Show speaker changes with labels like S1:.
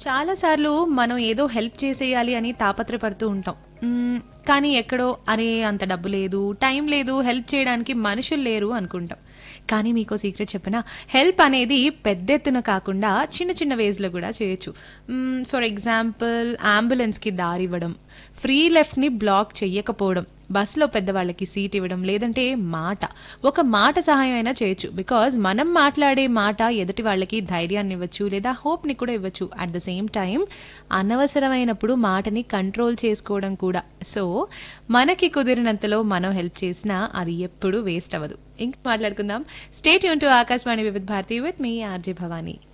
S1: చాలాసార్లు మనం ఏదో హెల్ప్ చేసేయాలి అని తాపత్రపడుతూ ఉంటాం మ్మ్, కానీ ఎక్కడో అరే అంత డబ్బు లేదు టైం లేదు హెల్ప్ చేయడానికి మనుషులు లేరు అనుకుంటాం కానీ మీకు సీక్రెట్ చెప్పిన హెల్ప్ అనేది పెద్ద ఎత్తున కాకుండా చిన్న చిన్న వేస్లో కూడా చేయొచ్చు ఫర్ ఎగ్జాంపుల్ అంబులెన్స్కి దారి ఇవ్వడం ఫ్రీ లెఫ్ట్ని బ్లాక్ చెయ్యకపోవడం బస్సులో పెద్దవాళ్ళకి సీట్ ఇవ్వడం లేదంటే మాట ఒక మాట సహాయం అయినా చేయొచ్చు బికాజ్ మనం మాట్లాడే మాట ఎదుటి వాళ్ళకి ధైర్యాన్ని ఇవ్వచ్చు లేదా హోప్ని కూడా ఇవ్వచ్చు అట్ ద సేమ్ టైం అనవసరమైనప్పుడు మాటని కంట్రోల్ చేసుకోవడం కూడా సో మనకి కుదిరినంతలో మనం హెల్ప్ చేసినా అది ఎప్పుడూ వేస్ట్ అవ్వదు ఇంక మాట్లాడుకుందాం స్టేట్ యూన్ to Akashvani Vividh Bharati with me RJ Bhavani